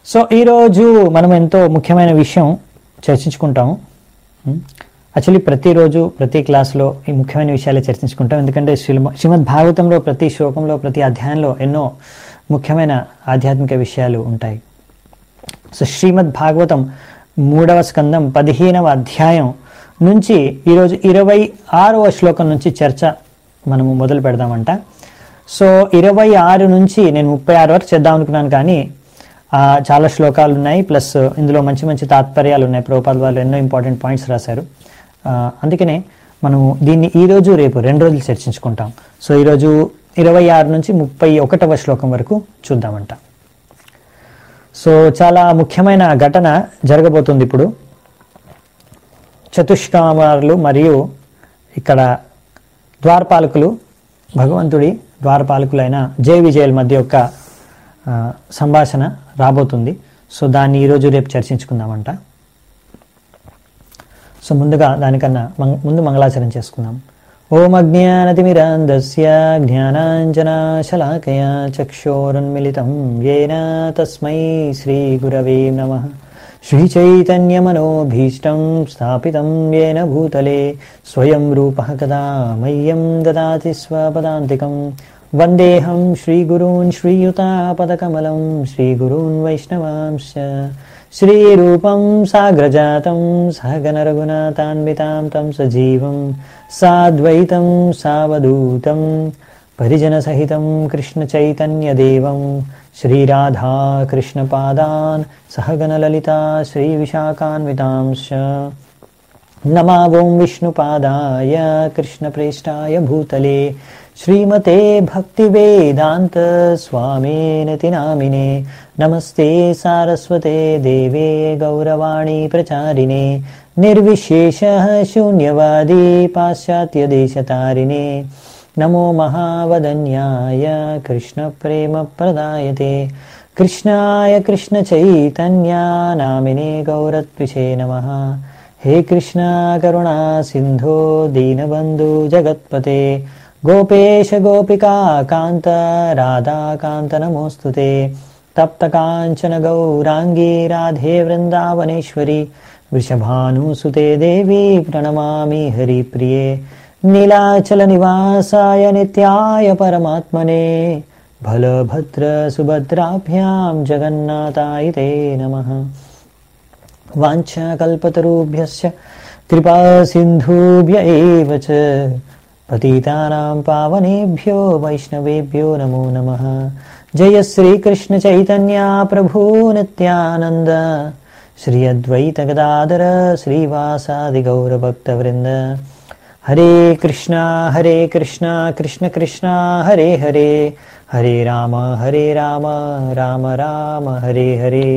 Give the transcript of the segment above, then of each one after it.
So ఈరోజు మనం ఎంతో ముఖ్యమైన విషయం చర్చించుకుంటాము యాక్చువల్లీ ప్రతిరోజు ప్రతి క్లాస్లో ఈ ముఖ్యమైన విషయాలే చర్చించుకుంటాం ఎందుకంటే శ్రీమ శ్రీమద్ భాగవతంలో ప్రతి శ్లోకంలో ప్రతి అధ్యాయంలో ఎన్నో ముఖ్యమైన ఆధ్యాత్మిక విషయాలు ఉంటాయి సో శ్రీమద్ భాగవతం మూడవ స్కందం పదిహేనవ అధ్యాయం నుంచి ఈరోజు ఇరవై ఆరవ శ్లోకం నుంచి చర్చ మనము మొదలు పెడదామంట సో ఇరవై ఆరు నుంచి నేను ముప్పై ఆరు వరకు చేద్దాం అనుకున్నాను కానీ ఆ, చాలా శ్లోకాలు ఉన్నాయి ప్లస్ ఇందులో మంచి మంచి తాత్పర్యాలు ఉన్నాయి ప్రభుపాద వాళ్ళు ఎన్నో ఇంపార్టెంట్ పాయింట్స్ రాశారు ఆ, అందుకనే మనము దీన్ని ఈ రోజు రేపు రెండు రోజులు చర్చించుకుంటాం సో ఈరోజు ఇరవై ఆరు నుంచి ముప్పై ఒకటవ శ్లోకం వరకు చూద్దామంట సో చాలా ముఖ్యమైన ఘటన జరగబోతుంది ఇప్పుడు చతుష్కామారులు మరియు ఇక్కడ ద్వారపాలకులు భగవంతుడి ద్వారపాలకులైన జయ విజయల మధ్య యొక్క ఆ, సంభాషణ రాబోతుంది సో దాన్ని ఈరోజు రేపు చర్చించుకుందామంట సో ముందుగా దానికన్నా మంగ- ముందు మంగళాచరణ చేసుకుందాం ఓం అజ్ఞానతిమిరాంధస్య జ్ఞానాంజనాశలాకయ చక్షోరున్మిళితం येन తస్మై శ్రీగురవే నమః श्रीचैतन्यमनोभीष्टं स्थापितं येन भूतले स्वयं रूपः कदा मह्यं ददाति स्वपदान्तिकं वन्देऽहं श्रीगुरून् श्रीयुतापदकमलं श्रीगुरून् वैष्णवांश्च श्रीरूपं साग्रजातं सहगनरघुनाथान्वितां तं सजीवं साद्वैतं सावधूतं परिजनसहितं कृष्णचैतन्यदेवं श्रीराधा कृष्णपादान् सहगणललिता श्रीविशाखान्वितांश्च नमावों विष्णुपादाय कृष्णप्रेष्ठाय भूतले श्रीमते भक्तिवेदान्त स्वामिनति नामिने नमस्ते सारस्वते देवे गौरवाणी प्रचारिणे निर्विशेषः शून्यवादी पाश्चात्यदेशतारिणे नमो महावदन्याय कृष्णप्रेमप्रदायते कृष्णाय कृष्णचैतन्या नामिने गौरत्विषे नमः हे कृष्णा करुणा सिन्धो दीनबन्धु जगत्पते गोपेश गोपिका कान्त राधाकान्त नमोऽस्तु ते तप्तकाञ्चन गौराङ्गी राधे वृन्दावनेश्वरि वृषभानुसुते देवी प्रणमामि हरिप्रिये नीलाचलनिवासाय नित्याय परमात्मने बलभद्रसुभद्राभ्यां जगन्नाथाय ते नमः वाञ्छाकल्पतरुभ्यश्च कृपासिन्धुभ्य एव च पतितानां पावनेभ्यो वैष्णवेभ्यो नमो नमः जय श्रीकृष्णचैतन्या प्रभु नित्यानन्द श्री अद्वैतगदाधर श्रीवासादिगौरभक्तवृन्द हरे कृष्णा हरे कृष्णा कृष्ण कृष्णा हरे हरे हरे राम हरे राम राम राम हरे हरे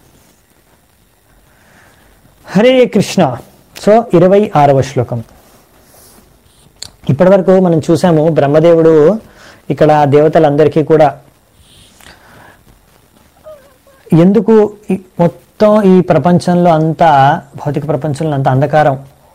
హరే కృష్ణ సో ఇరవై ఆరవ శ్లోకం ఇప్పటివరకు మనం చూసాము బ్రహ్మదేవుడు ఇక్కడ దేవతలందరికీ కూడా ఎందుకు ఈ మొత్తం ఈ ప్రపంచంలో అంతా భౌతిక ప్రపంచంలో అంత అంధకారం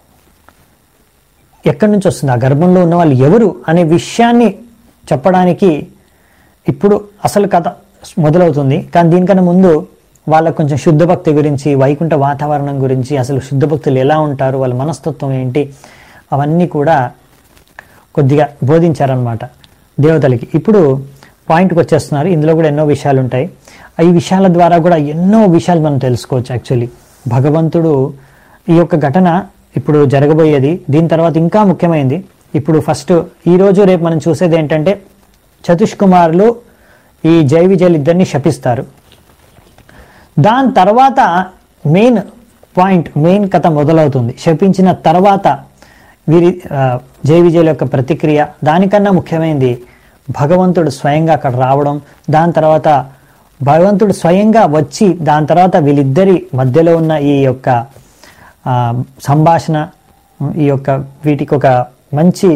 ఎక్కడి నుంచి వస్తుంది ఆ గర్భంలో ఉన్న వాళ్ళు ఎవరు అనే విషయాన్ని చెప్పడానికి ఇప్పుడు అసలు కథ మొదలవుతుంది కానీ దీనికన్నా ముందు వాళ్ళకు కొంచెం శుద్ధ భక్తి గురించి వైకుంఠ వాతావరణం గురించి అసలు శుద్ధ భక్తులు ఎలా ఉంటారు వాళ్ళ మనస్తత్వం ఏంటి అవన్నీ కూడా కొద్దిగా బోధించారనమాట దేవతలకి ఇప్పుడు పాయింట్కి వచ్చేస్తున్నారు ఇందులో కూడా ఎన్నో విషయాలు ఉంటాయి ఈ విషయాల ద్వారా కూడా ఎన్నో విషయాలు మనం తెలుసుకోవచ్చు యాక్చువల్లీ భగవంతుడు ఈ యొక్క ఘటన ఇప్పుడు జరగబోయేది దీని తర్వాత ఇంకా ముఖ్యమైనది ఇప్పుడు ఫస్ట్ ఈ రోజు రేపు మనం చూసేది ఏంటంటే చతుష్కుమారులు ఈ జై విజయలు ఇద్దరిని శపిస్తారు దాని తర్వాత మెయిన్ పాయింట్ మెయిన్ కథ మొదలవుతుంది శపించిన తర్వాత వీరి ఆ, జయ విజయుల యొక్క ప్రతిక్రియ దానికన్నా ముఖ్యమైనది భగవంతుడు స్వయంగా అక్కడ రావడం దాని తర్వాత భగవంతుడు స్వయంగా వచ్చి దాని తర్వాత వీళ్ళిద్దరి మధ్యలో ఉన్న ఈ యొక్క ఆ, సంభాషణ ఈ యొక్క వీటికి ఒక మంచి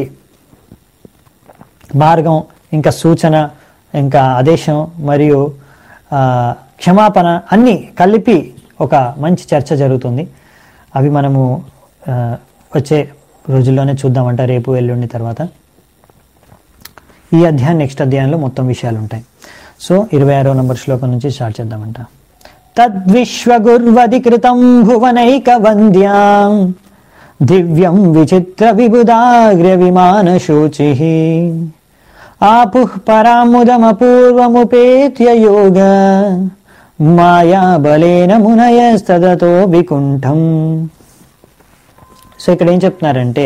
మార్గం ఇంకా సూచన ఇంకా ఆదేశం మరియు ఆ, క్షమాపణ అన్నీ కలిపి ఒక మంచి చర్చ జరుగుతుంది అవి మనము ఆ, వచ్చే రోజుల్లోనే చూద్దామంట రేపు ఎల్లుండి తర్వాత ఈ అధ్యాయం నెక్స్ట్ అధ్యాయంలో మొత్తం విషయాలు ఉంటాయి సో ఇరవై ఆరో నంబర్ శ్లోకం నుంచి స్టార్ట్ చేద్దామంట తద్విశ్వగుర్వధికృతం భువనైక వంద్యాం దివ్యం విచిత్ర విబుధాగ్ర్య విమానశూచి ఆపుః పరాముదమపూర్వముపేత్య యోగ మాయా బలేన మునయస్తదతో వికుంఠం సో ఇక్కడ ఏం చెప్తున్నారంటే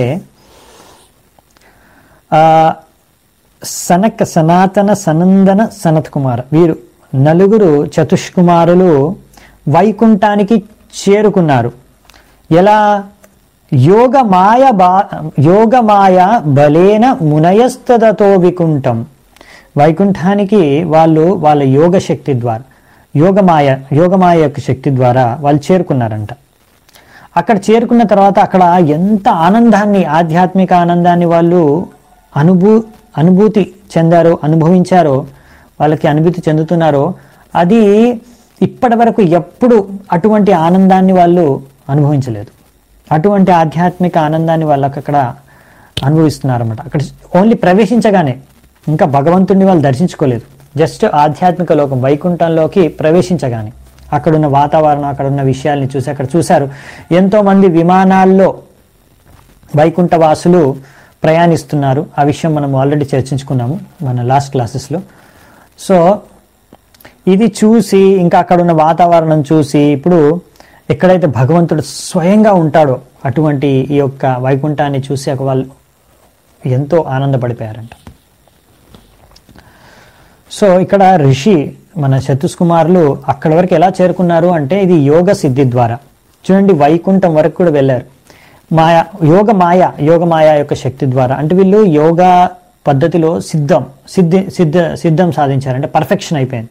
ఆ సనక సనాతన సనందన సనత్ కుమార్ వీరు నలుగురు చతుష్కుమారులు వైకుంఠానికి చేరుకున్నారు ఎలా యోగ మాయ బా యోగ మాయ బలేన మునయస్తదతో వికుంఠం వైకుంఠానికి వాళ్ళు వాళ్ళ యోగ శక్తి ద్వారా యోగమాయ యోగమాయ యొక్క శక్తి ద్వారా వాళ్ళు చేరుకున్నారంట అక్కడ చేరుకున్న తర్వాత అక్కడ ఎంత ఆనందాన్ని ఆధ్యాత్మిక ఆనందాన్ని వాళ్ళు అనుభూ అనుభూతి చెందారో అనుభవించారో వాళ్ళకి అనుభూతి చెందుతున్నారో అది ఇప్పటి వరకు ఎప్పుడు అటువంటి ఆనందాన్ని వాళ్ళు అనుభవించలేదు అటువంటి ఆధ్యాత్మిక ఆనందాన్ని వాళ్ళకి అక్కడ అనుభవిస్తున్నారన్నమాట అక్కడ ఓన్లీ ప్రవేశించగానే ఇంకా భగవంతుడిని వాళ్ళు దర్శించుకోలేదు జస్ట్ ఆధ్యాత్మిక లోకం వైకుంఠంలోకి ప్రవేశించగానే అక్కడున్న వాతావరణం అక్కడున్న విషయాల్ని చూసి అక్కడ చూశారు ఎంతోమంది విమానాల్లో వైకుంఠ వాసులు ప్రయాణిస్తున్నారు ఆ విషయం మనం ఆల్రెడీ చర్చించుకున్నాము మన లాస్ట్ క్లాసెస్లో సో ఇది చూసి ఇంకా అక్కడ ఉన్న వాతావరణం చూసి ఇప్పుడు ఎక్కడైతే భగవంతుడు స్వయంగా ఉంటాడో అటువంటి ఈ యొక్క వైకుంఠాన్ని చూసి ఒక వాళ్ళు ఎంతో ఆనందపడిపోయారంట సో ఇక్కడ ఋషి మన చతుష్కుమారులు అక్కడి వరకు ఎలా చేరుకున్నారు అంటే ఇది యోగ సిద్ధి ద్వారా చూడండి వైకుంఠం వరకు కూడా వెళ్ళారు మాయా యోగ మాయ యోగ మాయ యొక్క శక్తి ద్వారా అంటే వీళ్ళు యోగా పద్ధతిలో సిద్ధం సిద్ధి సిద్ధ సిద్ధం సాధించారు అంటే పర్ఫెక్షన్ అయిపోయింది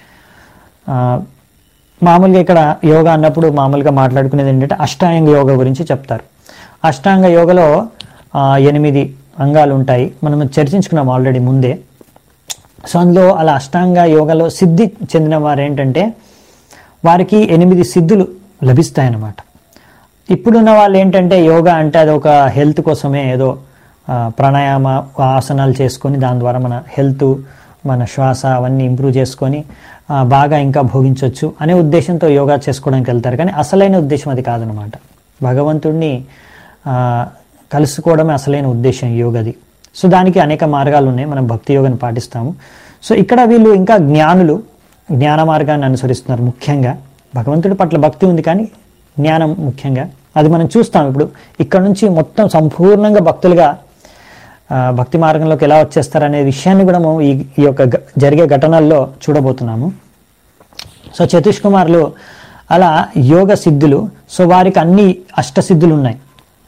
ఆ, మామూలుగా ఇక్కడ యోగా అన్నప్పుడు మామూలుగా మాట్లాడుకునేది ఏంటంటే అష్టాంగ యోగ గురించి చెప్తారు అష్టాంగ యోగలో ఆ, ఎనిమిది అంగాలు ఉంటాయి మనం చర్చించుకున్నాం ఆల్రెడీ ముందే సో అందులో అలా అష్టాంగ యోగలో సిద్ధి చెందిన వారు ఏంటంటే వారికి ఎనిమిది సిద్ధులు లభిస్తాయన్నమాట ఇప్పుడున్న వాళ్ళు ఏంటంటే యోగా అంటే అది ఒక హెల్త్ కోసమే ఏదో ఆ, ప్రాణాయామ ఆసనాలు చేసుకొని దాని ద్వారా మన హెల్త్ మన శ్వాస అవన్నీ ఇంప్రూవ్ చేసుకొని ఆ, బాగా ఇంకా భోగించవచ్చు అనే ఉద్దేశంతో యోగా చేసుకోవడానికి వెళ్తారు కానీ అసలైన ఉద్దేశం అది కాదనమాట భగవంతుడిని ఆ, కలుసుకోవడమే అసలైన ఉద్దేశం యోగది సో దానికి అనేక మార్గాలు ఉన్నాయి మనం భక్తి యోగాన్ని పాటిస్తాము సో ఇక్కడ వీళ్ళు ఇంకా జ్ఞానులు జ్ఞాన మార్గాన్ని అనుసరిస్తున్నారు ముఖ్యంగా భగవంతుడి పట్ల భక్తి ఉంది కానీ జ్ఞానం ముఖ్యంగా అది మనం చూస్తాం ఇప్పుడు ఇక్కడ నుంచి మొత్తం సంపూర్ణంగా భక్తులుగా ఆ, భక్తి మార్గంలోకి ఎలా వచ్చేస్తారనే విషయాన్ని కూడా మనం ఈ ఈ యొక్క గ- జరిగే ఘటనల్లో చూడబోతున్నాము సో చతీష్ కుమార్లు అలా యోగ సిద్ధులు సో వారికి అన్ని అష్టసిద్ధులు ఉన్నాయి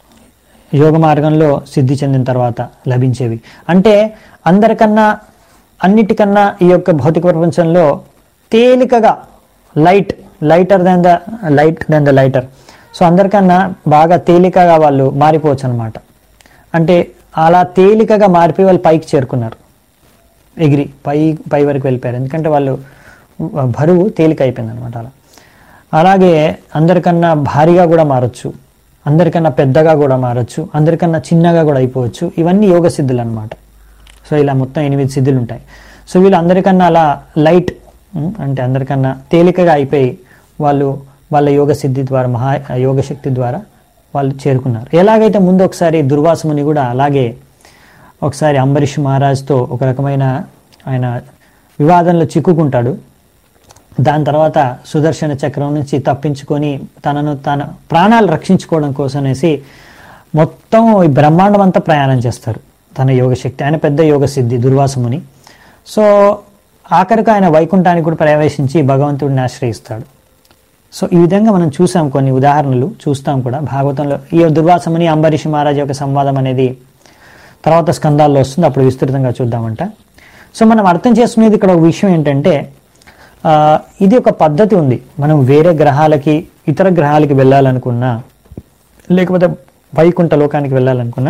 యోగ మార్గంలో సిద్ధి చెందిన తర్వాత లభించేవి అంటే అందరికన్నా అన్నిటికన్నా ఈ యొక్క భౌతిక ప్రపంచంలో తేలికగా light lighter than the light than the lighter so అందరికన్నా బాగా తేలికగా వాళ్ళు మారిపోవచ్చు అనమాట అంటే అలా తేలికగా మారిపోయి వాళ్ళు పైకి చేరుకున్నారు ఎగిరి పై పై వరకు వెళ్ళిపోయారు ఎందుకంటే వాళ్ళు బరువు తేలిక అయిపోయింది అనమాట అలా అలాగే అందరికన్నా భారీగా కూడా మారచ్చు అందరికన్నా పెద్దగా కూడా మారచ్చు అందరికన్నా చిన్నగా కూడా అయిపోవచ్చు ఇవన్నీ యోగ సిద్ధులు అనమాట సో ఇలా మొత్తం ఎనిమిది సిద్ధులు ఉంటాయి సో వీళ్ళు అందరికన్నా అలా లైట్ ఉమ్, అంటే అందరికన్నా తేలికగా అయిపోయి వాళ్ళు వాళ్ళ యోగ సిద్ధి ద్వారా మహా యోగ శక్తి ద్వారా వాళ్ళు చేరుకున్నారు ఎలాగైతే ముందు ఒకసారి దుర్వాసముని కూడా అలాగే ఒకసారి అంబరీష్ మహారాజ్తో ఒక రకమైన ఆయన వివాదంలో చిక్కుకుంటాడు దాని తర్వాత సుదర్శన చక్రం నుంచి తప్పించుకొని తనను తన ప్రాణాలు రక్షించుకోవడం కోసం అనేసి మొత్తం ఈ బ్రహ్మాండం అంతా ప్రయాణం చేస్తారు తన యోగ శక్తి ఆయన పెద్ద యోగ సిద్ధి దుర్వాసముని సో ఆఖరికి ఆయన వైకుంఠానికి కూడా ప్రవేశించి భగవంతుడిని ఆశ్రయిస్తాడు సో ఈ విధంగా మనం చూసాం కొన్ని ఉదాహరణలు చూస్తాం కూడా భాగవతంలో ఈ దుర్వాసముని అంబరీష్ మహారాజ్ యొక్క సంవాదం అనేది తర్వాత స్కందాల్లో వస్తుంది అప్పుడు విస్తృతంగా చూద్దామంట సో మనం అర్థం చేసుకునేది ఇక్కడ ఒక విషయం ఏంటంటే ఆ, ఇది ఒక పద్ధతి ఉంది మనం వేరే గ్రహాలకి ఇతర గ్రహాలకి వెళ్ళాలనుకున్నా లేకపోతే వైకుంఠ లోకానికి వెళ్ళాలనుకున్నా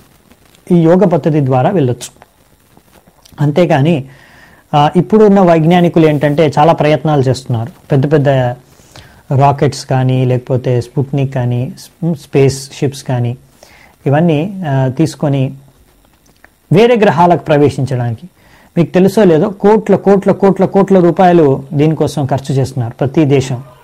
ఈ యోగ పద్ధతి ద్వారా వెళ్ళొచ్చు అంతేకాని ఆ, ఇప్పుడున్న వైజ్ఞానికులు ఏంటంటే చాలా ప్రయత్నాలు చేస్తున్నారు పెద్ద పెద్ద రాకెట్స్ కానీ లేకపోతే స్పుట్నిక్ కానీ స్ప్- స్పేస్ షిప్స్ కానీ ఇవన్నీ ఆ, తీసుకొని వేరే గ్రహాలకు ప్రవేశించడానికి మీకు తెలుసో లేదో కోట్ల కోట్ల కోట్ల కోట్ల రూపాయలు దీనికోసం ఖర్చు చేస్తున్నారు ప్రతి దేశం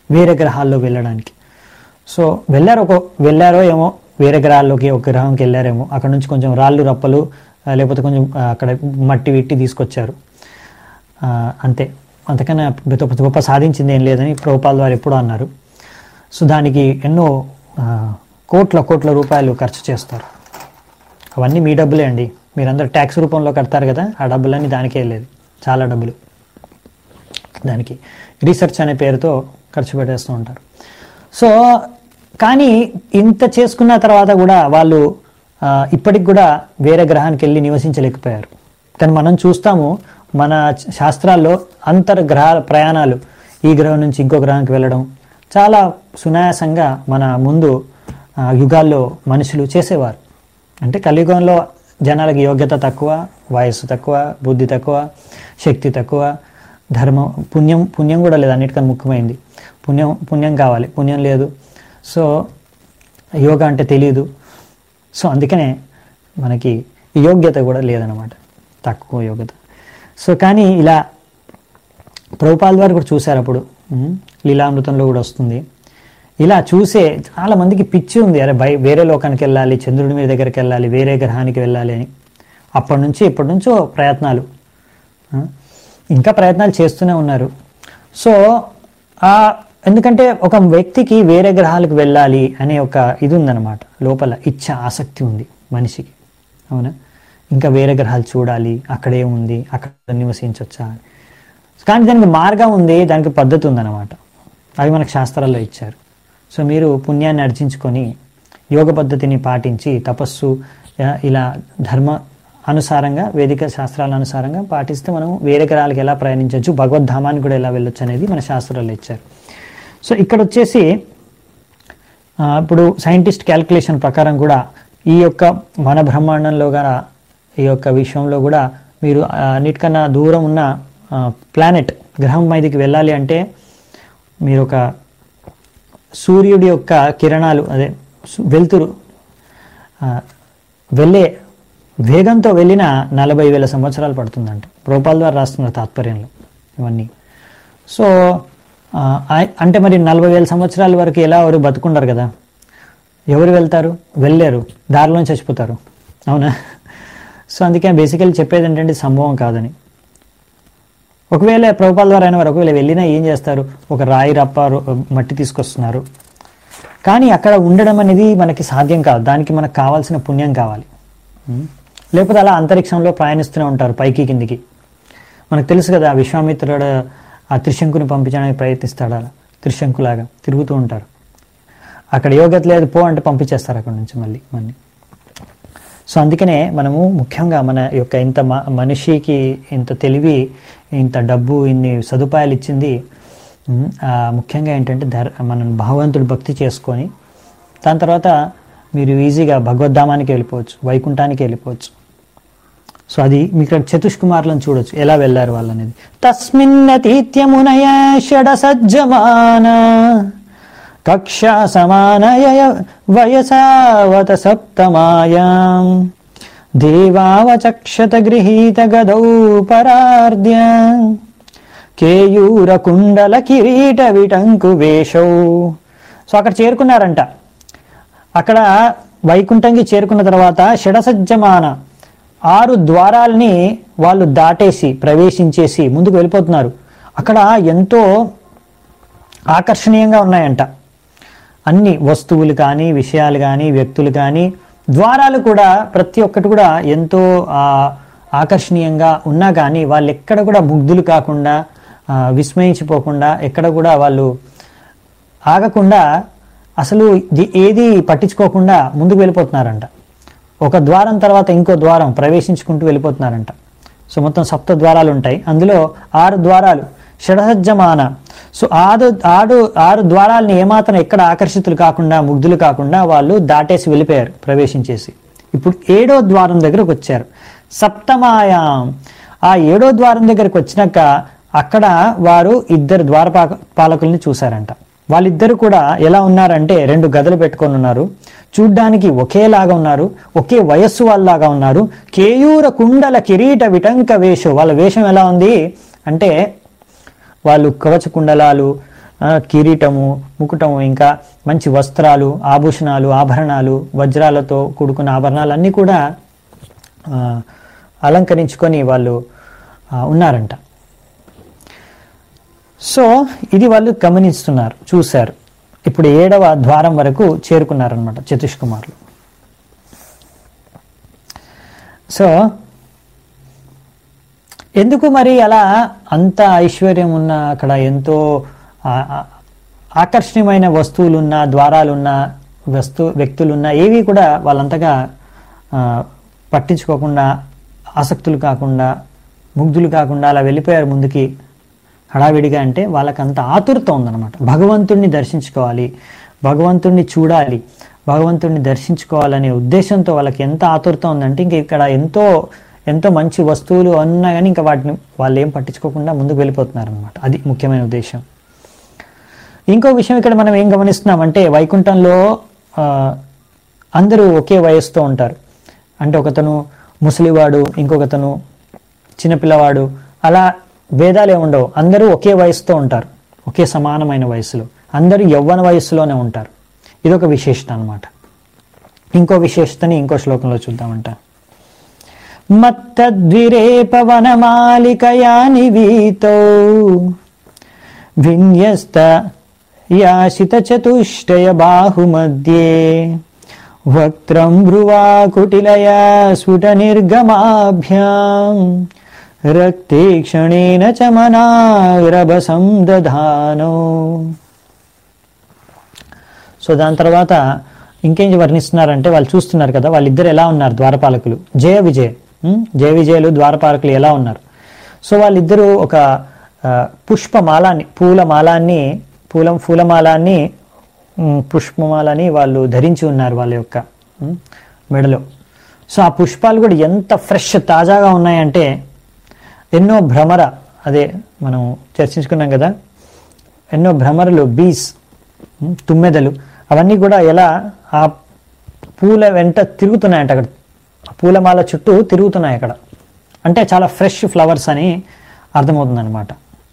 వేరే గ్రహాల్లో వెళ్ళడానికి సో వెళ్ళారు ఒక వెళ్ళారో ఏమో వేరే గ్రహాల్లోకి ఒక గ్రహంకి వెళ్ళారేమో అక్కడ నుంచి కొంచెం రాళ్ళు రప్పలు ఆ, లేకపోతే కొంచెం ఆ, అక్కడ మట్టి విట్టి తీసుకొచ్చారు ఆ, అంతే అంతకన్నా పెద్ద పెద్ద గొప్ప సాధించింది ఏం లేదని ప్రభుపాల్ వారు ఎప్పుడూ అన్నారు సో దానికి ఎన్నో ఆ, కోట్ల కోట్ల రూపాయలు ఖర్చు చేస్తారు అవన్నీ మీ డబ్బులే అండి మీరందరూ ట్యాక్స్ రూపంలో కడతారు కదా ఆ డబ్బులన్నీ దానికే వెళ్ళేది చాలా డబ్బులు దానికి రీసెర్చ్ అనే పేరుతో ఖర్చు పెట్టేస్తూ ఉంటారు సో కానీ ఇంత చేసుకున్న తర్వాత కూడా వాళ్ళు ఆ, ఇప్పటికి కూడా వేరే గ్రహానికి వెళ్ళి నివసించలేకపోయారు కానీ మనం చూస్తాము మన శాస్త్రాల్లో అంతర్గ్రహ ప్రయాణాలు ఈ గ్రహం నుంచి ఇంకో గ్రహానికి వెళ్ళడం చాలా సునాయాసంగా మన ముందు ఆ, యుగాల్లో మనుషులు చేసేవారు అంటే కలియుగంలో జనాలకి యోగ్యత తక్కువ వయస్సు తక్కువ బుద్ధి తక్కువ శక్తి తక్కువ ధర్మం పుణ్యం పుణ్యం కూడా లేదు అన్నిటికన్నా ముఖ్యమైంది పుణ్యం పుణ్యం కావాలి పుణ్యం లేదు సో యోగా అంటే తెలియదు సో అందుకనే మనకి యోగ్యత కూడా లేదనమాట తక్కువ యోగ్యత సో కానీ ఇలా ప్రభుపాల్ వారు కూడా చూశారు అప్పుడు ఉమ్, లీలామృతంలో కూడా వస్తుంది ఇలా చూసే చాలా మందికి పిచ్చి ఉంది అరే బై వేరే లోకానికి వెళ్ళాలి చంద్రుడి మీద దగ్గరికి వెళ్ళాలి వేరే గ్రహానికి వెళ్ళాలి అని అప్పటి నుంచి ఇప్పటి నుంచో ప్రయత్నాలు ఆ, ఇంకా ప్రయత్నాలు చేస్తూనే ఉన్నారు సో ఆ ఎందుకంటే ఒక వ్యక్తికి వేరే గ్రహాలకు వెళ్ళాలి అనే ఒక ఇది ఉందన్నమాట లోపల ఇచ్చ ఆసక్తి ఉంది మనిషికి అవునా ఇంకా వేరే గ్రహాలు చూడాలి అక్కడే ఉంది అక్కడ నివసించవచ్చా అని. కానీ దానికి మార్గం ఉంది దానికి పద్ధతి ఉందన్నమాట అవి మనకు శాస్త్రాల్లో ఇచ్చారు సో మీరు పుణ్యాన్ని అర్జించుకొని యోగ పద్ధతిని పాటించి తపస్సు ఆ, ఇలా ధర్మ అనుసారంగా వేదిక శాస్త్రాల అనుసారంగా పాటిస్తే మనం వేరే గ్రహాలకు ఎలా ప్రయాణించవచ్చు భగవద్ధామానికి కూడా ఎలా వెళ్ళొచ్చు అనేది మన శాస్త్రాల్లో ఇచ్చారు సో ఇక్కడ వచ్చేసి ఆ, ఇప్పుడు సైంటిస్ట్ క్యాల్కులేషన్ ప్రకారం కూడా ఈ యొక్క మన బ్రహ్మాండంలో కూడా ఈ యొక్క విషయంలో కూడా మీరు ఆ, అన్నిటికన్నా దూరం ఉన్న ప్లానెట్ గ్రహం మీదకి వెళ్ళాలి అంటే మీరు ఒక సూర్యుడి యొక్క కిరణాలు అదే సు- వెలుతురు ఆ, వెళ్ళే వేగంతో వెళ్ళిన నలభై వేల సంవత్సరాలు పడుతుందంట ప్రోపాల్ ద్వారా రాస్తున్నారు తాత్పర్యంలో ఇవన్నీ సో ఆ, ఆయ- అంటే మరి నలభై వేల సంవత్సరాల వరకు ఎలా ఎవరు బతుకుండరు కదా ఎవరు వెళ్తారు వెళ్ళారు దారిలో చచ్చిపోతారు అవునా సో అందుకే బేసికల్ చెప్పేది ఏంటంటే ఇది సంభవం కాదని ఒకవేళ ప్రభుపాల ద్వారా అయిన వారు ఒకవేళ వెళ్ళినా ఏం చేస్తారు ఒక రాయి రప్ప రో- మట్టి తీసుకొస్తున్నారు కానీ అక్కడ ఉండడం అనేది మనకి సాధ్యం కాదు దానికి మనకు కావాల్సిన పుణ్యం కావాలి ఉం? లేకపోతే అలా అంతరిక్షంలో ప్రయాణిస్తూనే ఉంటారు పైకి కిందికి మనకు తెలుసు కదా విశ్వామిత్రుడు ఆ త్రిశంకుని పంపించడానికి ప్రయత్నిస్తాడు అలా త్రిశంకులాగా తిరుగుతూ ఉంటారు అక్కడ యోగ్యత లేదు పో అంటే పంపించేస్తారు అక్కడ నుంచి మళ్ళీ మళ్ళీ సో అందుకనే మనము ముఖ్యంగా మన యొక్క ఇంత మ- మనిషికి ఇంత తెలివి ఇంత డబ్బు ఇన్ని సదుపాయాలు ఇచ్చింది ఉమ్, ఆ, ముఖ్యంగా ఏంటంటే ధర్ మనం భగవంతుడు భక్తి చేసుకొని దాని తర్వాత మీరు ఈజీగా భగవద్ధామానికి వెళ్ళిపోవచ్చు వైకుంఠానికి వెళ్ళిపోవచ్చు సో అది మీకు ఇక్కడ చతుష్కుమారులను చూడొచ్చు ఎలా వెళ్ళారు వాళ్ళు అనేది తస్మిన్నతీత్యమునయ షడ సజ్జమాన కక్షా సమానయ వయసావత సప్తమాయాం దేవావచక్షత గృహీత గదౌ పరార్ద్య కేయూర కుండల కిరీట విటంకు వేషౌ సో అక్కడ చేరుకున్నారంట అక్కడ వైకుంఠంకి చేరుకున్న తర్వాత షడసజ్జమాన ఆరు ద్వారాల్ని వాళ్ళు దాటేసి ప్రవేశించేసి ముందుకు వెళ్ళిపోతున్నారు అక్కడ ఎంతో ఆకర్షణీయంగా ఉన్నాయంట అన్ని వస్తువులు కానీ విషయాలు కానీ వ్యక్తులు కానీ ద్వారాలు కూడా ప్రతి ఒక్కటి కూడా ఎంతో ఆ, ఆకర్షణీయంగా ఉన్నా కానీ వాళ్ళు ఎక్కడ కూడా ముగ్ధులు కాకుండా ఆ, విస్మయించిపోకుండా ఎక్కడ కూడా వాళ్ళు ఆగకుండా అసలు ఇది- ఏది పట్టించుకోకుండా ముందుకు వెళ్ళిపోతున్నారంట ఒక ద్వారం తర్వాత ఇంకో ద్వారం ప్రవేశించుకుంటూ వెళ్ళిపోతున్నారంట సో మొత్తం సప్త ద్వారాలు ఉంటాయి అందులో ఆరు ద్వారాలు షడసజ్జమాన సో ఆరు ఆరు ఆరు ద్వారాలని ఏమాత్రం ఎక్కడ ఆకర్షితులు కాకుండా ముగ్ధులు కాకుండా వాళ్ళు దాటేసి వెళ్ళిపోయారు ప్రవేశించేసి ఇప్పుడు ఏడో ద్వారం దగ్గరకు వచ్చారు సప్తమాయాం ఆ ఏడో ద్వారం దగ్గరకు వచ్చినాక అక్కడ వారు ఇద్దరు ద్వారపాక పాలకుల్ని చూశారంట వాళ్ళిద్దరు కూడా ఎలా ఉన్నారంటే రెండు గదలు పెట్టుకొని ఉన్నారు చూడ్డానికి ఒకేలాగా ఉన్నారు ఒకే వయస్సు వాళ్ళలాగా ఉన్నారు కేయూర కుండల కిరీట విటంక వేషం వాళ్ళ వేషం ఎలా ఉంది అంటే వాళ్ళు కవచ కుండలాలు ఆ, కిరీటము ముకుటము ఇంకా మంచి వస్త్రాలు ఆభూషణాలు ఆభరణాలు వజ్రాలతో కూడుకున్న ఆభరణాలు అన్నీ కూడా ఆ, అలంకరించుకొని వాళ్ళు ఆ, ఉన్నారంట సో ఇది వాళ్ళు గమనిస్తున్నారు చూశారు ఇప్పుడు ఏడవ ద్వారం వరకు చేరుకున్నారనమాట చతుష్ కుమార్లు సో ఎందుకు మరి అలా అంత ఐశ్వర్యం ఉన్న అక్కడ ఎంతో ఆ- ఆ- ఆకర్షణీయమైన వస్తువులున్న ద్వారాలున్న వస్తు వ్యక్తులున్న ఏవి కూడా వాళ్ళంతగా ఆ, పట్టించుకోకుండా ఆసక్తులు కాకుండా ముగ్ధులు కాకుండా అలా వెళ్ళిపోయారు ముందుకి హడావిడిగా అంటే వాళ్ళకి అంత ఆతురత ఉందన్నమాట భగవంతుణ్ణి దర్శించుకోవాలి భగవంతుణ్ణి చూడాలి భగవంతుణ్ణి దర్శించుకోవాలనే ఉద్దేశంతో వాళ్ళకి ఎంత ఆతురత ఉందంటే ఇంక ఇక్కడ ఎంతో ఎంతో మంచి వస్తువులు ఉన్నా కానీ ఇంకా వాటిని వాళ్ళు ఏం పట్టించుకోకుండా ముందుకు వెళ్ళిపోతున్నారు అనమాట అది ముఖ్యమైన ఉద్దేశం ఇంకో విషయం ఇక్కడ మనం ఏం గమనిస్తున్నామంటే వైకుంఠంలో ఆ, అందరూ ఒకే వయస్సుతో ఉంటారు అంటే ఒకతను ముసలివాడు ఇంకొకతను చిన్నపిల్లవాడు అలా భేదాలే ఉండవు అందరూ ఒకే వయసుతో ఉంటారు ఒకే సమానమైన వయసులో అందరూ యవ్వన వయస్సులోనే ఉంటారు ఇదొక విశేషత అన్నమాట ఇంకో విశేషతని ఇంకో శ్లోకంలో చూద్దామంట మత్తద్విరేపవనమాలికయా నివీతౌ విన్యస్త యాసిత చతుష్టయ బాహుమధ్యే వక్త్రం భ్రువా కుటిలయా స్ఫుట నిర్గమాభ్యాం రక్తే క్షణేన చ మనాగ్రభసం దధానో సో దాని తర్వాత ఇంకేం వర్ణిస్తున్నారంటే వాళ్ళు చూస్తున్నారు కదా వాళ్ళిద్దరు ఎలా ఉన్నారు ద్వారపాలకులు జయ విజయ్ ఉం? జయ విజయులు ద్వారపాలకులు ఎలా ఉన్నారు సో వాళ్ళిద్దరూ ఒక ఆ, పుష్పమాలాన్ని పూలమాలాన్ని పూల పూలమాలాన్ని ఉం, పుష్పమాలని వాళ్ళు ధరించి ఉన్నారు వాళ్ళ యొక్క ఉం, మెడలో సో ఆ పుష్పాలు కూడా ఎంత ఫ్రెష్ తాజాగా ఉన్నాయంటే ఎన్నో భ్రమర అదే మనం చర్చించుకున్నాం కదా ఎన్నో భ్రమరలు బీస్ ఉం, తుమ్మెదలు అవన్నీ కూడా ఎలా ఆ పూల వెంట తిరుగుతున్నాయంట అక్కడ ఆ పూలమాల చుట్టూ తిరుగుతున్నాయి అక్కడ అంటే చాలా ఫ్రెష్ ఫ్లవర్స్ అని అర్థమవుతుందన్నమాట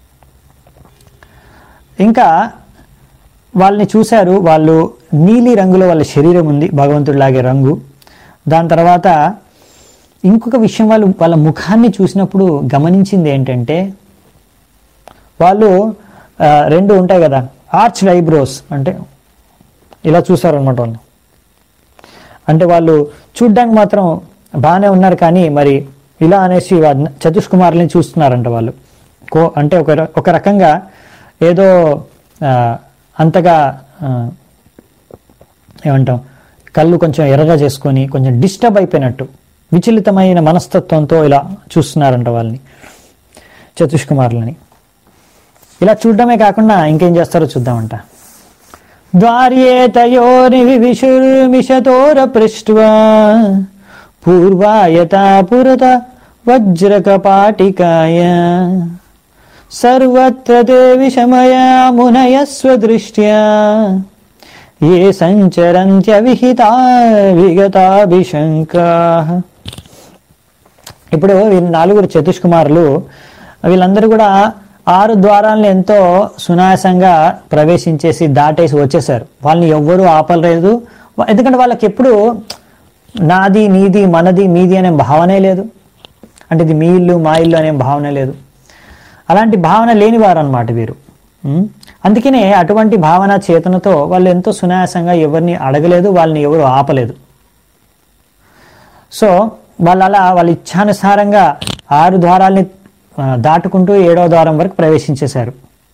ఇంకా వాళ్ళని చూశారు వాళ్ళు నీలి రంగులో వాళ్ళ శరీరం ఉంది భగవంతుడిలాగే రంగు దాని తర్వాత ఇంకొక విషయం వాళ్ళు వాళ్ళ ముఖాన్ని చూసినప్పుడు గమనించింది ఏంటంటే వాళ్ళు ఆ, రెండు ఉంటాయి కదా ఆర్చ్ ఐబ్రోస్ అంటే ఇలా చూసారనమాట వాళ్ళు అంటే వాళ్ళు చూడ్డానికి మాత్రం బాగానే ఉన్నారు కానీ మరి ఇలా అనేసి వా- చతుష్కుమారులని చూస్తున్నారంట వాళ్ళు కో అంటే ఒక ర- ఒక రకంగా ఏదో ఆ, అంతగా ఆ, ఏమంటాం కళ్ళు కొంచెం ఎర్రగా చేసుకొని కొంచెం డిస్టర్బ్ అయిపోయినట్టు విచలితమైన మనస్తత్వంతో ఇలా చూస్తున్నారంట వాళ్ళని చతుష్కుమారులని ఇలా చూడడమే కాకుండా ఇంకేం చేస్తారో చూద్దామంట ద్వార్యే తయోర్విషుర్మిషతోర పృష్ట్వా పూర్వాయతా పురత వజ్రకపాటికాయ సర్వత్ర తే విషమయా మునయస్వదృష్ట్యా ఏ సంచరంత్యవిహితా విగతాభిశంకా ఇప్పుడు వీళ్ళు నలుగురు చతుష్కుమారులు వీళ్ళందరూ కూడా ఆరు ద్వారాలను ఎంతో సునాయాసంగా ప్రవేశించేసి దాటేసి వచ్చేసారు వాళ్ళని ఎవ్వరూ ఆపలేదు వా- ఎందుకంటే వాళ్ళకి ఎప్పుడు నాది నీది మనది మీది అనే భావనే లేదు అంటే ఇది మీ ఇల్లు మా ఇల్లు అనే భావన లేదు అలాంటి భావన లేని వారు అనమాట వీరు ఉం? అందుకనే అటువంటి భావన చేతనతో వాళ్ళు ఎంతో సునాయాసంగా ఎవరిని అడగలేదు వాళ్ళని ఎవరు ఆపలేదు సో వాళ్ళు అలా వాళ్ళ ఇచ్ఛానుసారంగా ఆరు ద్వారాల్ని ఆ, దాటుకుంటూ ఏడవ ద్వారం వరకు ప్రవేశించేశారు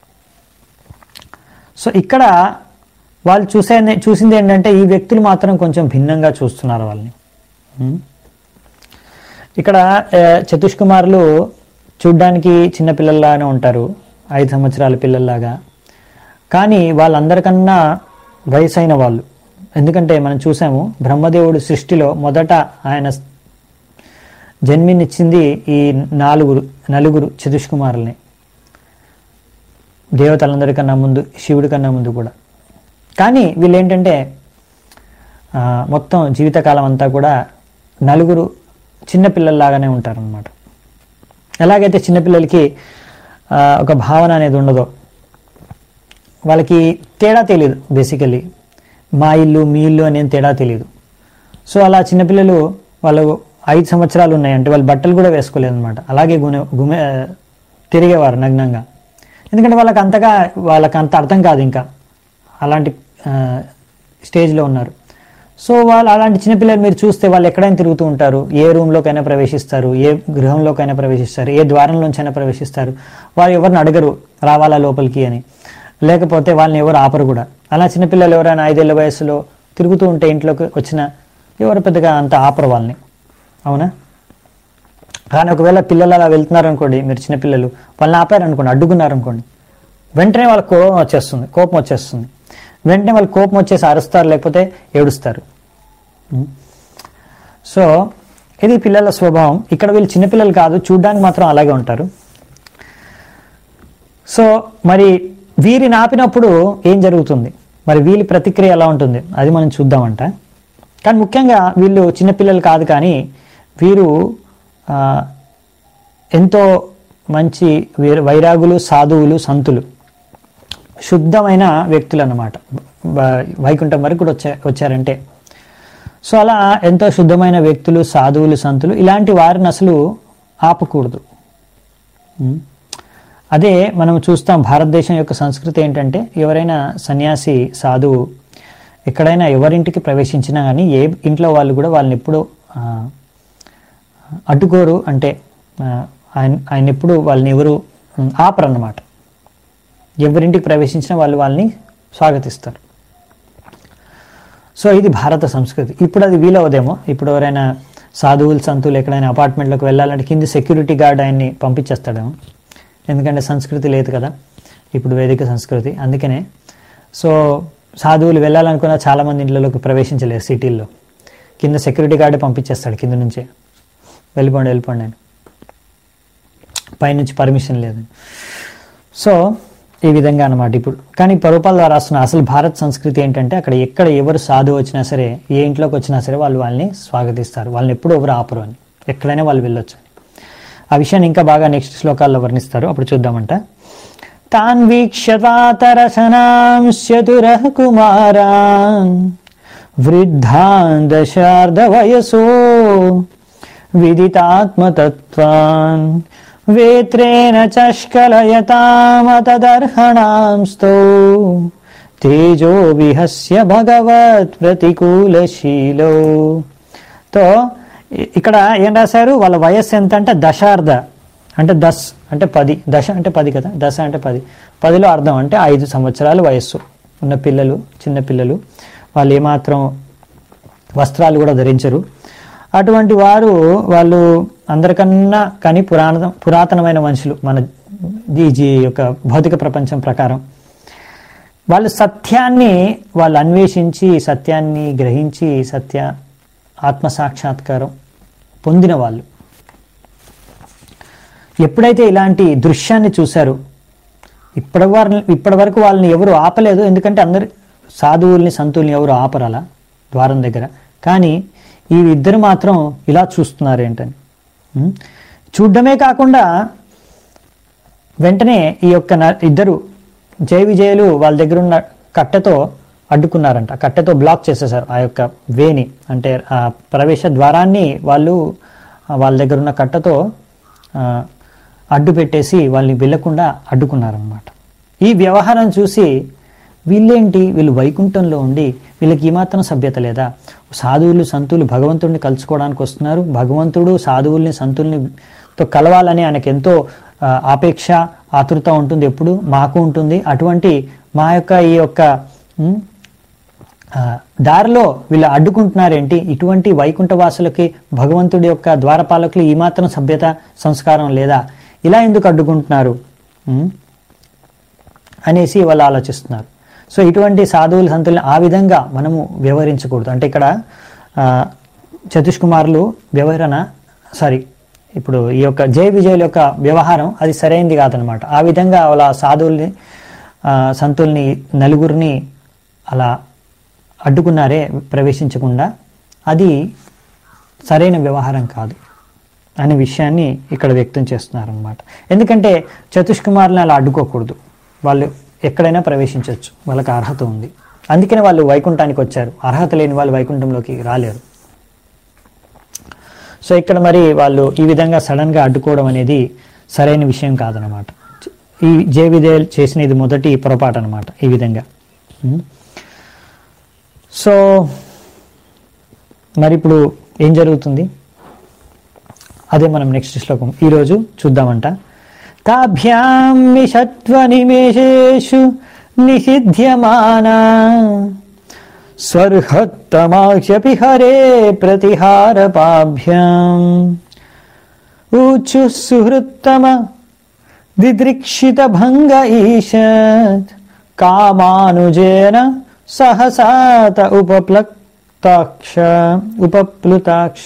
సో ఇక్కడ వాళ్ళు చూసే చూసింది ఏంటంటే ఈ వ్యక్తులు మాత్రం కొంచెం భిన్నంగా చూస్తున్నారు వాళ్ళని ఉం? ఇక్కడ ఆ, చతుష్కుమారులు చూడ్డానికి చిన్న పిల్లల్లాగానే ఉంటారు ఐదు సంవత్సరాల పిల్లల్లాగా కానీ వాళ్ళందరికన్నా వయసైన వాళ్ళు ఎందుకంటే మనం చూసాము బ్రహ్మదేవుడు సృష్టిలో మొదట ఆయన జన్మినిచ్చింది ఈ నాలుగురు నలుగురు చతుష్కుమారుల్ని దేవతలందరికన్నా ముందు శివుడి కన్నా ముందు కూడా కానీ వీళ్ళు ఏంటంటే ఆ, మొత్తం జీవితకాలం అంతా కూడా నలుగురు చిన్నపిల్లల్లాగానే ఉంటారనమాట ఎలాగైతే చిన్నపిల్లలకి ఆ, ఒక భావన అనేది ఉండదో వాళ్ళకి తేడా తెలియదు బేసికలీ మా ఇల్లు మీ ఇల్లు అనేం తేడా తెలియదు సో అలా చిన్నపిల్లలు వాళ్ళు ఐదు సంవత్సరాలు ఉన్నాయంటే వాళ్ళు బట్టలు కూడా వేసుకోలేదు అనమాట అలాగే గునే గుమే తిరిగేవారు నగ్నంగా ఎందుకంటే వాళ్ళకి అంతగా వాళ్ళకి అంత అర్థం కాదు ఇంకా అలాంటి ఆ, స్టేజ్లో ఉన్నారు సో వాళ్ళు అలాంటి చిన్నపిల్లలు మీరు చూస్తే వాళ్ళు ఎక్కడైనా తిరుగుతూ ఉంటారు ఏ రూమ్లోకైనా ప్రవేశిస్తారు ఏ గృహంలోకైనా ప్రవేశిస్తారు ఏ ద్వారంలోంచైనా ప్రవేశిస్తారు వారు ఎవరిని అడగరు రావాలా లోపలికి అని లేకపోతే వాళ్ళని ఎవరు ఆపరు కూడా అలా చిన్నపిల్లలు ఎవరైనా ఐదేళ్ల వయసులో తిరుగుతూ ఉంటే ఇంట్లోకి వచ్చిన ఎవరు పెద్దగా అంత ఆపరు వాళ్ళని అవునా కానీ ఒకవేళ పిల్లలు అలా వెళ్తున్నారు అనుకోండి మీరు చిన్నపిల్లలు వాళ్ళని ఆపారనుకోండి అడ్డుకున్నారనుకోండి వెంటనే వాళ్ళ కోపం వచ్చేస్తుంది కోపం వచ్చేస్తుంది వెంటనే వాళ్ళు కోపం వచ్చేసి అరుస్తారు లేకపోతే ఏడుస్తారు ఉం? సో ఇది పిల్లల స్వభావం ఇక్కడ వీళ్ళు చిన్నపిల్లలు కాదు చూడ్డానికి మాత్రం అలాగే ఉంటారు సో మరి వీరిని ఆపినప్పుడు ఏం జరుగుతుంది మరి వీళ్ళ ప్రతిక్రియ ఎలా ఉంటుంది అది మనం చూద్దామంట కానీ ముఖ్యంగా వీళ్ళు చిన్నపిల్లలు కాదు కానీ వీరు ఆ, ఎంతో మంచి వీర- వైరాగులు సాధువులు సంతులు శుద్ధమైన వ్యక్తులు అన్నమాట బ- వైకుంఠం వరకు కూడా వచ్చా వచ్చారంటే సో అలా ఎంతో శుద్ధమైన వ్యక్తులు సాధువులు సంతులు ఇలాంటి వారిని అసలు ఆపకూడదు ఉం? అదే మనం చూస్తాం భారతదేశం యొక్క సంస్కృతి ఏంటంటే ఎవరైనా సన్యాసి సాధువు ఎక్కడైనా ఎవరింటికి ప్రవేశించినా కానీ ఏ ఇంట్లో వాళ్ళు కూడా వాళ్ళని ఎప్పుడూ ఆ, అడ్డుకోరు అంటే ఆ, ఆయన ఆయన ఎప్పుడు వాళ్ళని ఎవరు ఉం, ఆపరన్నమాట ఎవరింటికి ప్రవేశించినా వాళ్ళు వాళ్ళని స్వాగతిస్తారు సో ఇది భారత సంస్కృతి ఇప్పుడు అది వీలవదేమో ఇప్పుడు ఎవరైనా సాధువులు సంతులు ఎక్కడైనా అపార్ట్మెంట్లోకి వెళ్ళాలంటే కింది సెక్యూరిటీ గార్డ్ ఆయన్ని పంపించేస్తాడేమో ఎందుకంటే సంస్కృతి లేదు కదా ఇప్పుడు వేదిక సంస్కృతి అందుకనే సో సాధువులు వెళ్ళాలనుకున్న చాలామంది ఇంట్లోకి ప్రవేశించలేరు సిటీల్లో కింద సెక్యూరిటీ గార్డే పంపించేస్తాడు కింద నుంచే వెళ్ళిపోండి వెళ్ళిపోండి అని పైనుంచి పర్మిషన్ లేదు సో ఈ విధంగా అన్నమాట ఇప్పుడు కానీ పరుపాల ద్వారా రాస్తున్న అసలు భారత్ సంస్కృతి ఏంటంటే అక్కడ ఎక్కడ ఎవరు సాధువు వచ్చినా సరే ఏ ఇంట్లోకి వచ్చినా సరే వాళ్ళు వాళ్ళని స్వాగతిస్తారు వాళ్ళని ఎప్పుడు ఎవరు ఆపరు అని ఎక్కడైనా వాళ్ళు వెళ్ళొచ్చు అని ఆ విషయాన్ని ఇంకా బాగా నెక్స్ట్ శ్లోకాల్లో వర్ణిస్తారు అప్పుడు చూద్దామంట తాన్ వీక్షతాతరసనాంశతుర కుమారాన్ వృద్ధాన్ దశార్ధ వయసో విదితాత్మతత్వాన్ వేత్రేణ చష్కలయతామతదర్హణాంస్తో తేజో విహస్య భగవత్ ప్రతికూలశీలో తో ఇ- ఇక్కడ ఏం రాశారు వాళ్ళ వయస్సు ఎంత అంటే దశార్ధ అంటే దస్ అంటే పది దశ అంటే పది కదా దశ అంటే పది పదిలో అర్థం అంటే ఐదు సంవత్సరాల వయస్సు ఉన్న పిల్లలు చిన్న పిల్లలు వాళ్ళు ఏమాత్రం వస్త్రాలు కూడా ధరించరు అటువంటి వారు వాళ్ళు అందరికన్నా కానీ పురాణ పురాతనమైన మనుషులు మన ఈ జీ యొక్క భౌతిక ప్రపంచం ప్రకారం వాళ్ళు సత్యాన్ని వాళ్ళు అన్వేషించి సత్యాన్ని గ్రహించి సత్య ఆత్మ సాక్షాత్కారం పొందిన వాళ్ళు ఎప్పుడైతే ఇలాంటి దృశ్యాన్ని చూశారు ఇప్పటి వారిని ఇప్పటి వరకు వాళ్ళని ఎవరు ఆపలేదు ఎందుకంటే అందరు సాధువుల్ని సంతుల్ని ఎవరు ఆపరాలా ద్వారం దగ్గర కానీ ఈ ఇద్దరు మాత్రం ఇలా చూస్తున్నారు ఏంటని ఉం? చూడ్డమే కాకుండా వెంటనే ఈ యొక్క న- ఇద్దరు జయ విజయులు వాళ్ళ దగ్గర ఉన్న కట్టెతో అడ్డుకున్నారంట కట్టెతో బ్లాక్ చేసేసారు ఆ యొక్క వేని అంటే ఆ ప్రవేశ ద్వారాన్ని వాళ్ళు ఆ వాళ్ళ దగ్గర ఉన్న కట్టెతో ఆ, అడ్డు పెట్టేసి వాళ్ళని వెళ్ళకుండా అడ్డుకున్నారనమాట ఈ వ్యవహారం చూసి వీళ్ళేంటి వీళ్ళు వైకుంఠంలో ఉండి వీళ్ళకి ఏమాత్రం సభ్యత లేదా సాధువులు సంతులు భగవంతుడిని కలుసుకోవడానికి వస్తున్నారు భగవంతుడు సాధువుల్ని సంతుల్ని తో కలవాలని ఆయనకి ఎంతో ఆ, ఆపేక్ష ఆతృత ఉంటుంది ఎప్పుడు మాకు ఉంటుంది అటువంటి మా యొక్క ఈ యొక్క ఉమ్, ఆ, దారిలో వీళ్ళు అడ్డుకుంటున్నారేంటి ఇటువంటి వైకుంఠ వాసులకి భగవంతుడి యొక్క ద్వారపాలకులు ఈ మాత్రం సభ్యత సంస్కారం లేదా ఇలా ఎందుకు అడ్డుకుంటున్నారు ఉమ్? అనేసి వాళ్ళు ఆలోచిస్తున్నారు సో ఇటువంటి సాధువులు సంతుల్ని ఆ విధంగా మనము వ్యవహరించకూడదు అంటే ఇక్కడ ఆ, చతుష్ కుమారులు వ్యవహరణ సారీ ఇప్పుడు ఈ యొక్క జయ విజయుల యొక్క వ్యవహారం అది సరైనది కాదనమాట ఆ విధంగా వాళ్ళ సాధువుల్ని ఆ, సంతుల్ని నలుగురిని అలా అడ్డుకున్నారే ప్రవేశించకుండా అది సరైన వ్యవహారం కాదు అనే విషయాన్ని ఇక్కడ వ్యక్తం చేస్తున్నారనమాట ఎందుకంటే చతుష్ కుమార్ని అలా అడ్డుకోకూడదు వాళ్ళు ఎక్కడైనా ప్రవేశించవచ్చు వాళ్ళకి అర్హత ఉంది అందుకనే వాళ్ళు వైకుంఠానికి వచ్చారు అర్హత లేని వాళ్ళు వైకుంఠంలోకి రాలేరు సో ఇక్కడ మరి వాళ్ళు ఈ విధంగా సడన్గా అడ్డుకోవడం అనేది సరైన విషయం కాదనమాట ఈ జే విజయ్ చేసిన ఇది మొదటి పొరపాటు అనమాట ఈ విధంగా ఉం. సో మరి ఇప్పుడు ఏం జరుగుతుంది అదే మనం నెక్స్ట్ శ్లోకం ఈరోజు చూద్దామంట తాభ్యాం విషత్వ నిమేషేషు నిషిధ్యమానా స్వర్హత్తమాక్షపి హరే ప్రతిహారపాభ్యాం ఊచు సుహృత్తమ దిదృక్షిత భంగ ఈషత్ కామానుజేన సహసాత ఉపప్లక్తాక్ష ఉపప్లుతాక్ష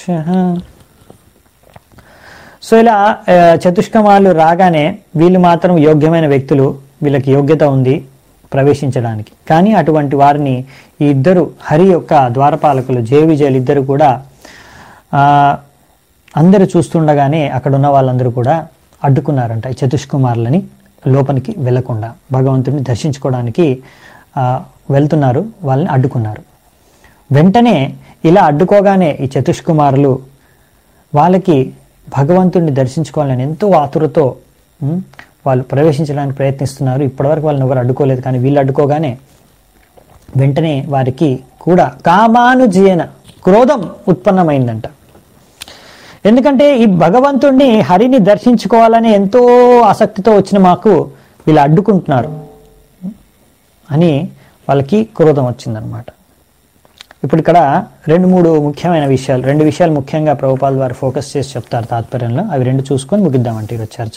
సో ఇలా ఆ, చతుష్కమాలు రాగానే వీళ్ళు మాత్రం యోగ్యమైన వ్యక్తులు వీళ్ళకి యోగ్యత ఉంది ప్రవేశించడానికి కానీ అటువంటి వారిని ఈ ఇద్దరు హరి యొక్క ద్వారపాలకులు జయ విజయులు ఇద్దరు కూడా ఆ, అందరూ చూస్తుండగానే అక్కడ ఉన్న వాళ్ళందరూ కూడా అడ్డుకున్నారంట ఈ చతుష్కుమారులని లోపలికి వెళ్లకుండా భగవంతుడిని దర్శించుకోవడానికి ఆ, వెళ్తున్నారు వాళ్ళని అడ్డుకున్నారు వెంటనే ఇలా అడ్డుకోగానే ఈ చతుష్కుమారులు వాళ్ళకి భగవంతుడిని దర్శించుకోవాలని ఎంతో ఆతురతో ఉమ్, వాళ్ళు ప్రవేశించడానికి ప్రయత్నిస్తున్నారు ఇప్పటివరకు వాళ్ళని ఎవరు అడ్డుకోలేదు కానీ వీళ్ళు అడ్డుకోగానే వెంటనే వారికి కూడా కామానుజీయన క్రోధం ఉత్పన్నమైందంట ఎందుకంటే ఈ భగవంతుణ్ణి హరిని దర్శించుకోవాలని ఎంతో ఆసక్తితో వచ్చిన మాకు వీళ్ళు అడ్డుకుంటున్నారు అని వాళ్ళకి క్రోధం వచ్చిందనమాట ఇప్పుడు ఇక్కడ రెండు మూడు ముఖ్యమైన విషయాలు రెండు విషయాలు ముఖ్యంగా ప్రభుపాల్ వారు ఫోకస్ చేసి చెప్తారు తాత్పర్యంలో అవి రెండు చూసుకొని ముగిద్దామంటే ఈరోజు చర్చ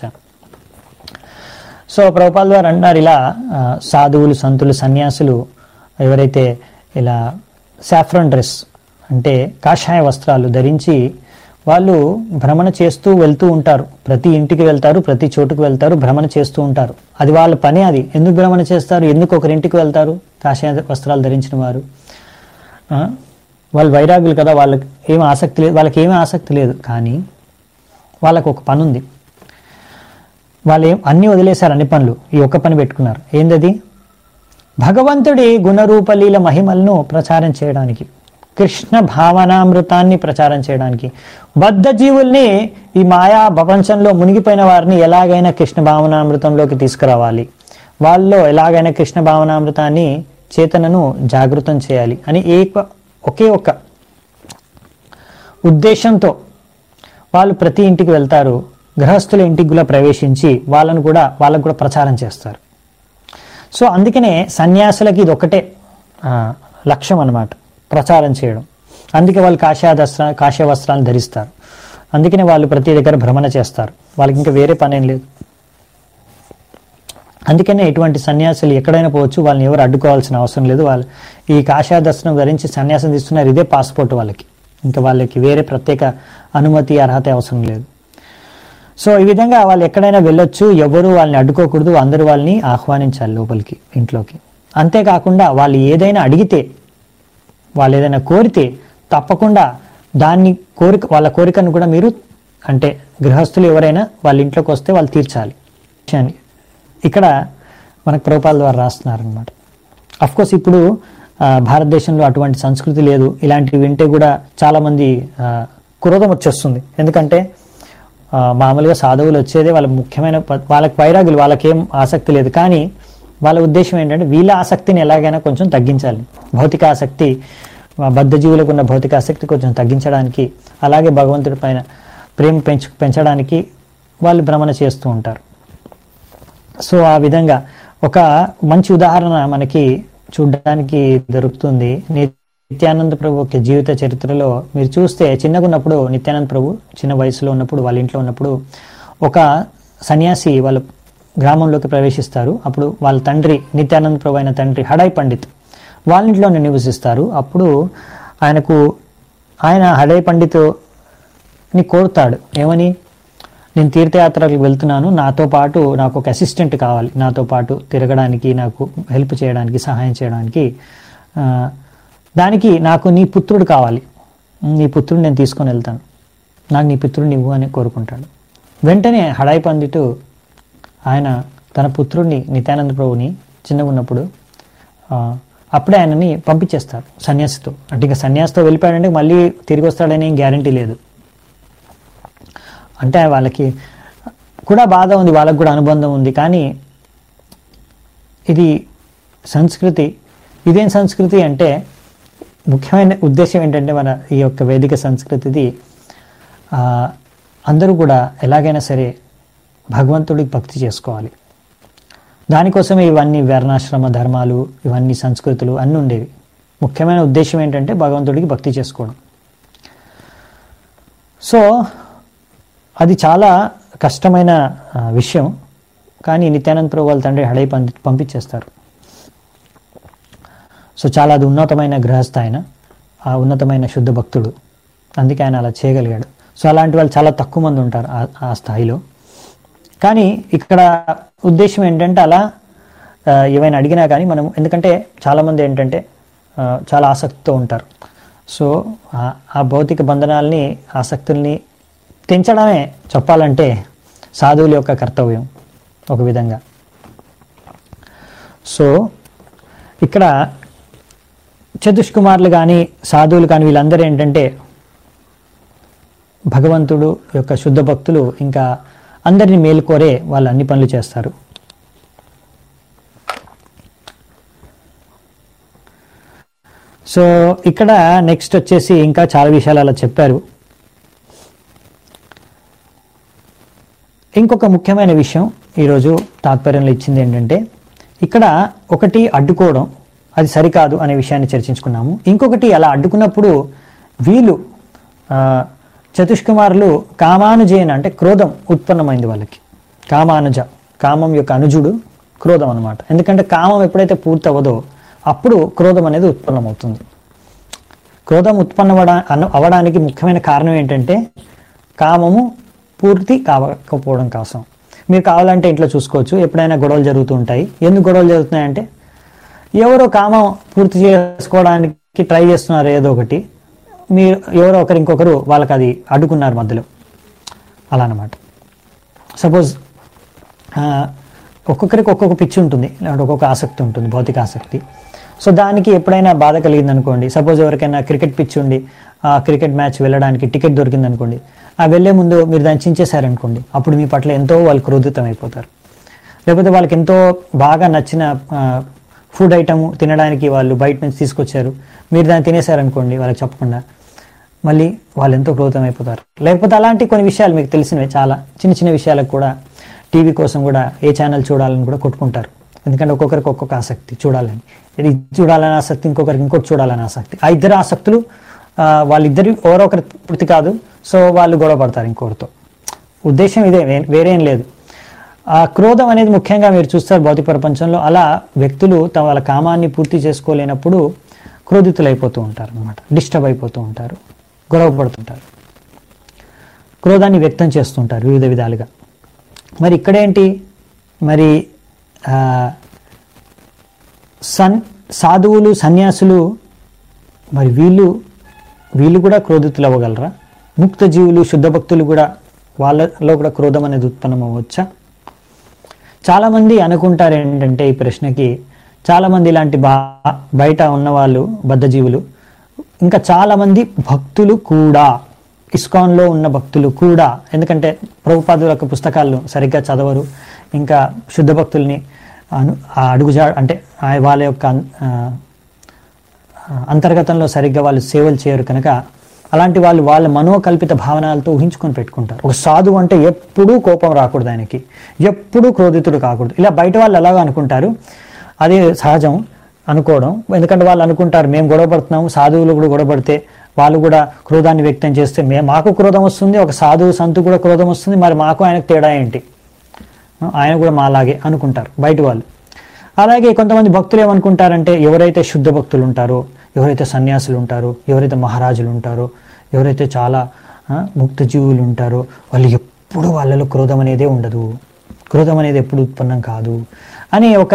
సో ప్రభుపాల్ వారు అన్నారు ఇలా ఆ, సాధువులు సంతులు సన్యాసులు ఎవరైతే ఇలా సాఫ్రన్ డ్రెస్ అంటే కాషాయ వస్త్రాలు ధరించి వాళ్ళు భ్రమణ చేస్తూ వెళ్తూ ఉంటారు ప్రతి ఇంటికి వెళ్తారు ప్రతి చోటుకు వెళ్తారు భ్రమణ చేస్తూ ఉంటారు అది వాళ్ళ పని అది ఎందుకు భ్రమణ చేస్తారు ఎందుకు ఒకరింటికి వెళ్తారు కాషాయ వస్త్రాలు ధరించిన వారు ఆ, వాళ్ళు వైరాగులు కదా వాళ్ళకి ఏం ఆసక్తి లేదు వాళ్ళకి ఏమీ ఆసక్తి లేదు కానీ వాళ్ళకు ఒక పని ఉంది వాళ్ళు ఏం అన్నీ వదిలేశారు అన్ని పనులు ఈ ఒక్క పని పెట్టుకున్నారు ఏందది భగవంతుడి గుణరూపలీల మహిమలను ప్రచారం చేయడానికి కృష్ణ భావనామృతాన్ని ప్రచారం చేయడానికి బద్ధ జీవుల్ని ఈ మాయా ప్రపంచంలో మునిగిపోయిన వారిని ఎలాగైనా కృష్ణ భావనామృతంలోకి తీసుకురావాలి వాళ్ళలో ఎలాగైనా కృష్ణ భావనామృతాన్ని చేతనను జాగృతం చేయాలి అని ఏక ఒకే ఒక్క ఉద్దేశంతో వాళ్ళు ప్రతి ఇంటికి వెళ్తారు గృహస్థుల ఇంటికి కూడా ప్రవేశించి వాళ్ళను కూడా వాళ్ళకు కూడా ప్రచారం చేస్తారు సో అందుకనే సన్యాసులకి ఇది ఒకటే ఆ, లక్ష్యం అన్నమాట ప్రచారం చేయడం అందుకే వాళ్ళు కాషాయ దస్త్ర కాషాయ వస్త్రాలు ధరిస్తారు అందుకనే వాళ్ళు ప్రతి దగ్గర భ్రమణ చేస్తారు వాళ్ళకి ఇంకా వేరే పనేం లేదు అందుకనే ఇటువంటి సన్యాసులు ఎక్కడైనా పోవచ్చు వాళ్ళని ఎవరు అడ్డుకోవాల్సిన అవసరం లేదు వాళ్ళు ఈ కాషాయ దర్శనం ధరించి సన్యాసం తీస్తున్నారు ఇదే పాస్పోర్ట్ వాళ్ళకి ఇంకా వాళ్ళకి వేరే ప్రత్యేక అనుమతి అర్హత అవసరం లేదు సో ఈ విధంగా వాళ్ళు ఎక్కడైనా వెళ్ళొచ్చు ఎవరు వాళ్ళని అడ్డుకోకూడదు అందరూ వాళ్ళని ఆహ్వానించాలి లోపలికి ఇంట్లోకి అంతేకాకుండా వాళ్ళు ఏదైనా అడిగితే వాళ్ళు ఏదైనా కోరితే తప్పకుండా దాన్ని కోరిక వాళ్ళ కోరికను కూడా మీరు అంటే గృహస్థులు ఎవరైనా వాళ్ళ ఇంట్లోకి వస్తే వాళ్ళు తీర్చాలి విషయాన్ని ఇక్కడ మనకు ప్రభుపాల ద్వారా రాస్తున్నారనమాట కోర్స్ ఇప్పుడు ఆ, భారతదేశంలో అటువంటి సంస్కృతి లేదు ఇలాంటివి వింటే కూడా చాలామంది ఆ, క్రోధం వచ్చేస్తుంది ఎందుకంటే ఆ, మామూలుగా సాధువులు వచ్చేదే వాళ్ళ ముఖ్యమైన ప- వాళ్ళకి వైరాగులు వాళ్ళకేం ఆసక్తి లేదు కానీ వాళ్ళ ఉద్దేశం ఏంటంటే వీళ్ళ ఆసక్తిని ఎలాగైనా కొంచెం తగ్గించాలి భౌతిక ఆసక్తి ఆ, బద్ధజీవులకు ఉన్న భౌతిక ఆసక్తి కొంచెం తగ్గించడానికి అలాగే భగవంతుడి పైన ప్రేమ పెంచు పెంచడానికి వాళ్ళు భ్రమణ చేస్తూ ఉంటారు సో ఆ విధంగా ఒక మంచి ఉదాహరణ మనకి చూడడానికి దొరుకుతుంది నిత్యానంద ప్రభు యొక్క జీవిత చరిత్రలో మీరు చూస్తే చిన్నగా ఉన్నప్పుడు నిత్యానంద ప్రభు చిన్న వయసులో ఉన్నప్పుడు వాళ్ళ ఇంట్లో ఉన్నప్పుడు ఒక సన్యాసి వాళ్ళ గ్రామంలోకి ప్రవేశిస్తారు అప్పుడు వాళ్ళ తండ్రి నిత్యానంద ప్రభు అయిన తండ్రి హడాయ్ పండిత్ వాళ్ళ ఇంట్లోనే నివసిస్తారు అప్పుడు ఆయనకు ఆయన హడాయ్ పండిత్ ని కోరుతాడు ఏమని నేను తీర్థయాత్రలకు వెళ్తున్నాను నాతో పాటు నాకు ఒక అసిస్టెంట్ కావాలి నాతో పాటు తిరగడానికి నాకు హెల్ప్ చేయడానికి సహాయం చేయడానికి ఆ, దానికి నాకు నీ పుత్రుడు కావాలి నీ పుత్రుడు నేను తీసుకొని వెళ్తాను నాకు నీ పుత్రుడిని ఇవ్వు అని కోరుకుంటాడు వెంటనే హడాయి పండితు ఆయన తన పుత్రుడిని నిత్యానంద ప్రభుని చిన్నగా ఉన్నప్పుడు ఆ, అప్పుడే ఆయనని పంపించేస్తారు సన్యాసితో అంటే ఇంకా సన్యాసితో వెళ్ళిపోయాడంటే మళ్ళీ తిరిగి వస్తాడని గ్యారంటీ లేదు అంటే వాళ్ళకి కూడా బాధ ఉంది వాళ్ళకు కూడా అనుబంధం ఉంది కానీ ఇది సంస్కృతి ఇదేం సంస్కృతి అంటే ముఖ్యమైన ఉద్దేశం ఏంటంటే మన ఈ యొక్క వేదిక సంస్కృతిది ఆ, అందరూ కూడా ఎలాగైనా సరే భగవంతుడికి భక్తి చేసుకోవాలి దానికోసమే ఇవన్నీ వర్ణాశ్రమ ధర్మాలు ఇవన్నీ సంస్కృతులు అన్నీ ఉండేవి ముఖ్యమైన ఉద్దేశం ఏంటంటే భగవంతుడికి భక్తి చేసుకోవడం సో అది చాలా కష్టమైన ఆ, విషయం కానీ నిత్యానంద ప్రభు వాళ్ళ తండ్రి హడై పంపి పంపించేస్తారు సో చాలా అది ఉన్నతమైన గృహస్థ ఆయన ఆ ఉన్నతమైన శుద్ధ భక్తుడు అందుకే ఆయన అలా చేయగలిగాడు సో అలాంటి వాళ్ళు చాలా తక్కువ మంది ఉంటారు ఆ- ఆ స్థాయిలో కానీ ఇక్కడ ఉద్దేశం ఏంటంటే అలా ఆ, ఏమైనా అడిగినా కానీ మనం ఎందుకంటే చాలామంది ఏంటంటే ఆ, చాలా ఆసక్తితో ఉంటారు సో ఆ- ఆ భౌతిక బంధనాల్ని ఆసక్తుల్ని తెంచడమే చెప్పాలంటే సాధువుల యొక్క కర్తవ్యం ఒక విధంగా సో ఇక్కడ చతుష్కుమార్లు కానీ సాధువులు కానీ వీళ్ళందరూ ఏంటంటే భగవంతుడు యొక్క శుద్ధ భక్తులు ఇంకా అందరిని మేలుకోరే వాళ్ళు అన్ని పనులు చేస్తారు సో ఇక్కడ నెక్స్ట్ వచ్చేసి ఇంకా చాలా విషయాలు అలా చెప్పారు ఇంకొక ముఖ్యమైన విషయం ఈరోజు తాత్పర్యంలో ఇచ్చింది ఏంటంటే ఇక్కడ ఒకటి అడ్డుకోవడం అది సరికాదు అనే విషయాన్ని చర్చించుకున్నాము ఇంకొకటి అలా అడ్డుకున్నప్పుడు వీళ్ళు ఆ, చతుష్కుమారులు కామానుజేన అంటే క్రోధం ఉత్పన్నమైంది వాళ్ళకి కామానుజ కామం యొక్క అనుజుడు క్రోధం అన్నమాట ఎందుకంటే కామం ఎప్పుడైతే పూర్తి అవ్వదో అప్పుడు క్రోధం అనేది ఉత్పన్నమవుతుంది క్రోధం ఉత్పన్నమవడా అన- అవడానికి ముఖ్యమైన కారణం ఏంటంటే కామము పూర్తి కావకపోవడం కోసం మీరు కావాలంటే ఇంట్లో చూసుకోవచ్చు ఎప్పుడైనా గొడవలు జరుగుతూ ఉంటాయి ఎందుకు గొడవలు జరుగుతున్నాయంటే ఎవరో కామం పూర్తి చేసుకోవడానికి ట్రై చేస్తున్నారు ఏదో ఒకటి మీరు ఎవరో ఒకరు ఇంకొకరు వాళ్ళకి అది అడ్డుకున్నారు మధ్యలో అలా అనమాట సపోజ్ ఒక్కొక్కరికి ఒక్కొక్క పిచ్చి ఉంటుంది లేదంటే ఒక్కొక్క ఆసక్తి ఉంటుంది భౌతిక ఆసక్తి సో దానికి ఎప్పుడైనా బాధ కలిగింది అనుకోండి సపోజ్ ఎవరికైనా క్రికెట్ పిచ్చి ఉండి ఆ క్రికెట్ మ్యాచ్ వెళ్ళడానికి టికెట్ దొరికింది అనుకోండి ఆ వెళ్ళే ముందు మీరు దాన్ని చించేశారనుకోండి అప్పుడు మీ పట్ల ఎంతో వాళ్ళు క్రోధితం అయిపోతారు లేకపోతే వాళ్ళకి ఎంతో బాగా నచ్చిన ఫుడ్ ఐటమ్ తినడానికి వాళ్ళు బయట నుంచి తీసుకొచ్చారు మీరు దాన్ని తినేశారనుకోండి వాళ్ళకి చెప్పకుండా మళ్ళీ వాళ్ళు ఎంతో క్రోధం అయిపోతారు లేకపోతే అలాంటి కొన్ని విషయాలు మీకు తెలిసినవి చాలా చిన్న చిన్న విషయాలకు కూడా టీవీ కోసం కూడా ఏ ఛానల్ చూడాలని కూడా కొట్టుకుంటారు ఎందుకంటే ఒక్కొక్కరికి ఒక్కొక్క ఆసక్తి చూడాలని ఇది చూడాలని ఆసక్తి ఇంకొకరికి ఇంకోటి చూడాలని ఆసక్తి ఆ ఇద్దరు ఆసక్తులు ఆ, వాళ్ళిద్దరి ఎవరో ఒకరి పూర్తి కాదు సో వాళ్ళు గొడవ పడతారు ఇంకొకరితో ఉద్దేశం ఇదే వే- వేరేం లేదు ఆ క్రోధం అనేది ముఖ్యంగా మీరు చూస్తారు భౌతిక ప్రపంచంలో అలా వ్యక్తులు తమ వాళ్ళ కామాన్ని పూర్తి చేసుకోలేనప్పుడు క్రోధితులైపోతూ ఉంటారు అనమాట డిస్టర్బ్ అయిపోతూ ఉంటారు గొడవ పడుతుంటారు క్రోధాన్ని వ్యక్తం చేస్తుంటారు వివిధ విధాలుగా మరి ఇక్కడేంటి మరి ఆ, సన్ సాధువులు సన్యాసులు మరి వీళ్ళు వీళ్ళు కూడా క్రోధితులు అవ్వగలరా ముక్త జీవులు శుద్ధ భక్తులు కూడా వాళ్ళలో కూడా క్రోధం అనేది ఉత్పన్నం అవ్వచ్చా చాలామంది అనుకుంటారు ఏంటంటే ఈ ప్రశ్నకి చాలామంది ఇలాంటి బా బయట ఉన్నవాళ్ళు బద్ధజీవులు ఇంకా చాలామంది భక్తులు కూడా ఇస్కాన్లో ఉన్న భక్తులు కూడా ఎందుకంటే ప్రభుపాదుల యొక్క పుస్తకాలను సరిగ్గా చదవరు ఇంకా శుద్ధ భక్తుల్ని అను ఆ అడుగుజా అంటే ఆ వాళ్ళ యొక్క అన్- ఆ, అంతర్గతంలో సరిగ్గా వాళ్ళు సేవలు చేయరు కనుక అలాంటి వాళ్ళు వాళ్ళ మనోకల్పిత భావనాలతో ఊహించుకొని పెట్టుకుంటారు ఒక సాధువు అంటే ఎప్పుడూ కోపం రాకూడదు ఆయనకి ఎప్పుడూ క్రోధితుడు కాకూడదు ఇలా బయట వాళ్ళు ఎలాగో అనుకుంటారు అది సహజం అనుకోవడం ఎందుకంటే వాళ్ళు అనుకుంటారు మేము గొడవ పడుతున్నాము సాధువులు కూడా గొడవ పడితే వాళ్ళు కూడా క్రోధాన్ని వ్యక్తం చేస్తే మే మాకు క్రోధం వస్తుంది ఒక సాధువు సంతు కూడా క్రోధం వస్తుంది మరి మాకు ఆయనకు తేడా ఏంటి ఆయన కూడా మాలాగే అనుకుంటారు బయట వాళ్ళు అలాగే కొంతమంది భక్తులు ఏమనుకుంటారంటే ఎవరైతే శుద్ధ భక్తులు ఉంటారో ఎవరైతే సన్యాసులు ఉంటారో ఎవరైతే మహారాజులు ఉంటారో ఎవరైతే చాలా ఆ, ముక్త జీవులు ఉంటారో వాళ్ళు ఎప్పుడు వాళ్ళలో క్రోధం అనేదే ఉండదు క్రోధం అనేది ఎప్పుడు ఉత్పన్నం కాదు అని ఒక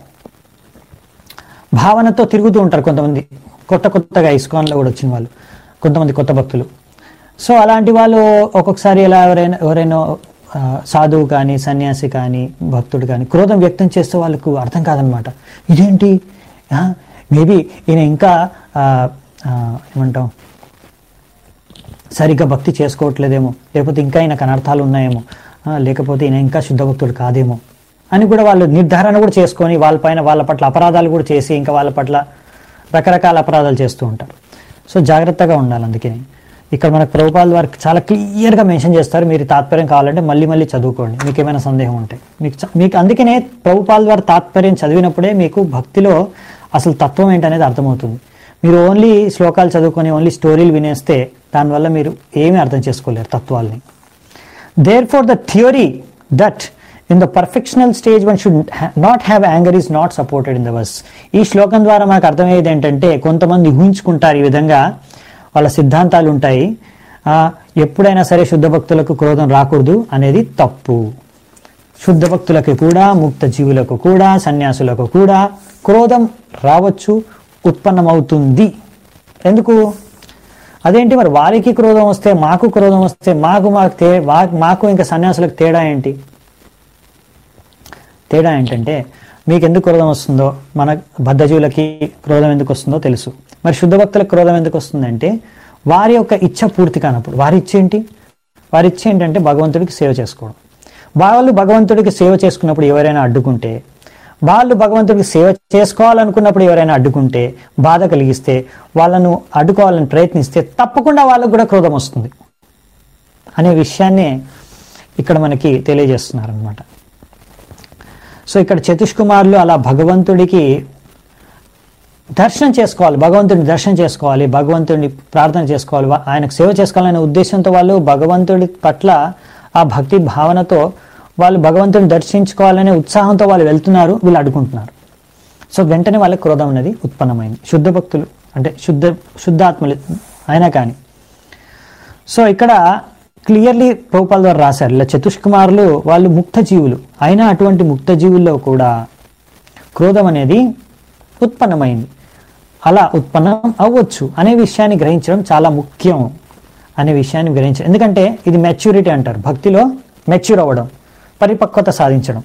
భావనతో తిరుగుతూ ఉంటారు కొంతమంది కొత్త కొత్తగా ఇస్కాన్లో కూడా వచ్చిన వాళ్ళు కొంతమంది కొత్త భక్తులు సో అలాంటి వాళ్ళు ఒక్కొక్కసారి ఇలా ఎవరైనా ఎవరైనా ఆ, సాధువు కానీ సన్యాసి కానీ భక్తుడు కానీ క్రోధం వ్యక్తం చేస్తే వాళ్ళకు అర్థం కాదనమాట ఇదేంటి మేబీ ఈయన ఇంకా ఆ, ఆ, ఏమంటాం సరిగ్గా భక్తి చేసుకోవట్లేదేమో లేకపోతే ఇంకా ఈయనకు అనర్థాలు ఉన్నాయేమో ఆ, లేకపోతే ఈయన ఇంకా శుద్ధ భక్తుడు కాదేమో అని కూడా వాళ్ళు నిర్ధారణ కూడా చేసుకొని వాళ్ళపైన వాళ్ళ పట్ల అపరాధాలు కూడా చేసి ఇంకా వాళ్ళ పట్ల రకరకాల అపరాధాలు చేస్తూ ఉంటారు సో జాగ్రత్తగా ఉండాలి అందుకని ఇక్కడ మనకు ప్రభుపాల్ వారు చాలా క్లియర్గా మెన్షన్ చేస్తారు మీరు తాత్పర్యం కావాలంటే మళ్ళీ మళ్ళీ చదువుకోండి మీకు ఏమైనా సందేహం ఉంటే మీకు చ- మీకు అందుకనే ప్రభుపాల్ వారి తాత్పర్యం చదివినప్పుడే మీకు భక్తిలో అసలు తత్వం ఏంటనేది అర్థమవుతుంది మీరు ఓన్లీ శ్లోకాలు చదువుకొని ఓన్లీ స్టోరీలు వినేస్తే దానివల్ల మీరు ఏమీ అర్థం చేసుకోలేరు తత్వాల్ని therefore the theory that in the perfectional stage one should not have anger is not supported in the verse ఈ శ్లోకం ద్వారా మనకు అర్థమయ్యేది ఏంటంటే కొంతమంది ఊహించుకుంటారు ఈ విధంగా వాళ్ళ సిద్ధాంతాలు ఉంటాయి ఆ, ఎప్పుడైనా సరే శుద్ధ భక్తులకు క్రోధం రాకూడదు అనేది తప్పు శుద్ధ భక్తులకు కూడా ముక్త జీవులకు కూడా సన్యాసులకు కూడా క్రోధం రావచ్చు ఉత్పన్నమవుతుంది ఎందుకు అదేంటి మరి వారికి క్రోధం వస్తే మాకు క్రోధం వస్తే మాకు మాకు తే వా- మాకు ఇంకా సన్యాసులకు తేడా ఏంటి తేడా ఏంటంటే మీకు ఎందుకు క్రోధం వస్తుందో మన బద్ధజీవులకి క్రోధం ఎందుకు వస్తుందో తెలుసు మరి శుద్ధ భక్తులకు క్రోధం ఎందుకు వస్తుందంటే వారి యొక్క ఇచ్చ పూర్తి కానప్పుడు వారి ఇచ్చ ఏంటి వారి ఇచ్చ ఏంటంటే భగవంతుడికి సేవ చేసుకోవడం వాళ్ళు భగవంతుడికి సేవ చేసుకున్నప్పుడు ఎవరైనా అడ్డుకుంటే వాళ్ళు భగవంతుడికి సేవ చేసుకోవాలనుకున్నప్పుడు ఎవరైనా అడ్డుకుంటే బాధ కలిగిస్తే వాళ్ళను అడ్డుకోవాలని ప్రయత్నిస్తే తప్పకుండా వాళ్ళకు కూడా క్రోధం వస్తుంది అనే విషయాన్నే ఇక్కడ మనకి తెలియజేస్తున్నారు అనమాట సో ఇక్కడ చతుష్కుమారులు అలా భగవంతుడికి దర్శనం చేసుకోవాలి భగవంతుడిని దర్శనం చేసుకోవాలి భగవంతుడిని ప్రార్థన చేసుకోవాలి వా- ఆయనకు సేవ చేసుకోవాలనే ఉద్దేశంతో వాళ్ళు భగవంతుడి పట్ల ఆ భక్తి భావనతో వాళ్ళు భగవంతుడిని దర్శించుకోవాలనే ఉత్సాహంతో వాళ్ళు వెళ్తున్నారు వీళ్ళు అడ్డుకుంటున్నారు సో వెంటనే వాళ్ళకి క్రోధం అనేది ఉత్పన్నమైంది శుద్ధ భక్తులు అంటే శుద్ధ శుద్ధాత్మలు అయినా కానీ సో ఇక్కడ క్లియర్లీ ప్రభుపాల్ ద్వారా రాశారు ఇలా చతుష్కుమారులు వాళ్ళు ముక్త జీవులు అయినా అటువంటి ముక్త జీవుల్లో కూడా క్రోధం అనేది ఉత్పన్నమైంది అలా ఉత్పన్నం అవ్వచ్చు అనే విషయాన్ని గ్రహించడం చాలా ముఖ్యం అనే విషయాన్ని గ్రహించడం ఎందుకంటే ఇది మెచ్యూరిటీ అంటారు భక్తిలో మెచ్యూర్ అవ్వడం పరిపక్వత సాధించడం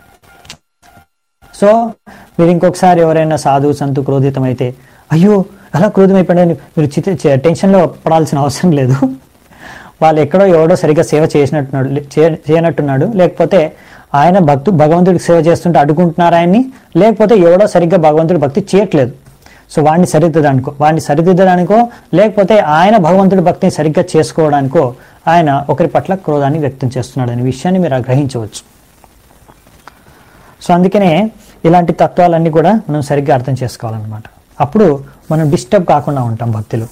సో మీరు ఇంకొకసారి ఎవరైనా సాధు సంతు క్రోధితమైతే అయ్యో అలా క్రోధమైపోయాడని మీరు చిత చే- టెన్షన్లో పడాల్సిన అవసరం లేదు వాళ్ళు ఎక్కడో ఎవడో సరిగ్గా సేవ చేసినట్టున్నాడు లే- చే- చేయనట్టున్నాడు లేకపోతే ఆయన భక్తు భగవంతుడికి సేవ చేస్తుంటే అడ్డుకుంటున్నారు ఆయన్ని లేకపోతే ఎవడో సరిగ్గా భగవంతుడి భక్తి చేయట్లేదు సో వాడిని సరిదిద్దడానికో వాడిని సరిదిద్దడానికో లేకపోతే ఆయన భగవంతుడి భక్తిని సరిగ్గా చేసుకోవడానికో ఆయన ఒకరి పట్ల క్రోధాన్ని వ్యక్తం చేస్తున్నాడు అనే విషయాన్ని మీరు గ్రహించవచ్చు సో అందుకనే ఇలాంటి తత్వాలన్నీ కూడా మనం సరిగ్గా అర్థం చేసుకోవాలన్నమాట అప్పుడు మనం డిస్టర్బ్ కాకుండా ఉంటాం భక్తిలో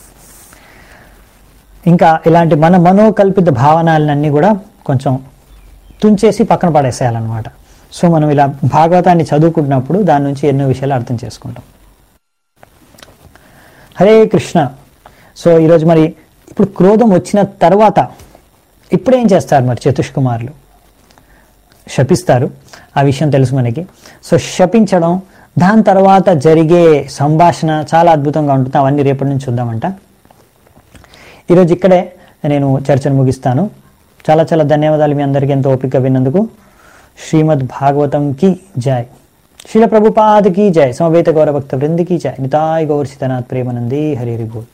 ఇంకా ఇలాంటి మన మనోకల్పిత భావనాలన్నీ కూడా కొంచెం తుంచేసి పక్కన పడేసేయాలన్నమాట సో మనం ఇలా భాగవతాన్ని చదువుకుంటున్నప్పుడు దాని నుంచి ఎన్నో విషయాలు అర్థం చేసుకుంటాం హరే కృష్ణ సో ఈరోజు మరి ఇప్పుడు క్రోధం వచ్చిన తర్వాత ఇప్పుడు ఏం చేస్తారు మరి చతుష్కుమారులు శపిస్తారు ఆ విషయం తెలుసు మనకి సో శపించడం దాని తర్వాత జరిగే సంభాషణ చాలా అద్భుతంగా ఉంటుంది అవన్నీ రేపటి నుంచి చూద్దామంట ఈరోజు ఇక్కడే నేను చర్చను ముగిస్తాను చాలా చాలా ధన్యవాదాలు మీ అందరికీ ఎంతో ఓపిక విన్నందుకు శ్రీమద్ భాగవతం కి జై శీల ప్రభుపాద్ की जय समवेत गौरभक्त वृंद की जय निताय गौर सीतानाथ प्रेमानंदी हरि हरि बोल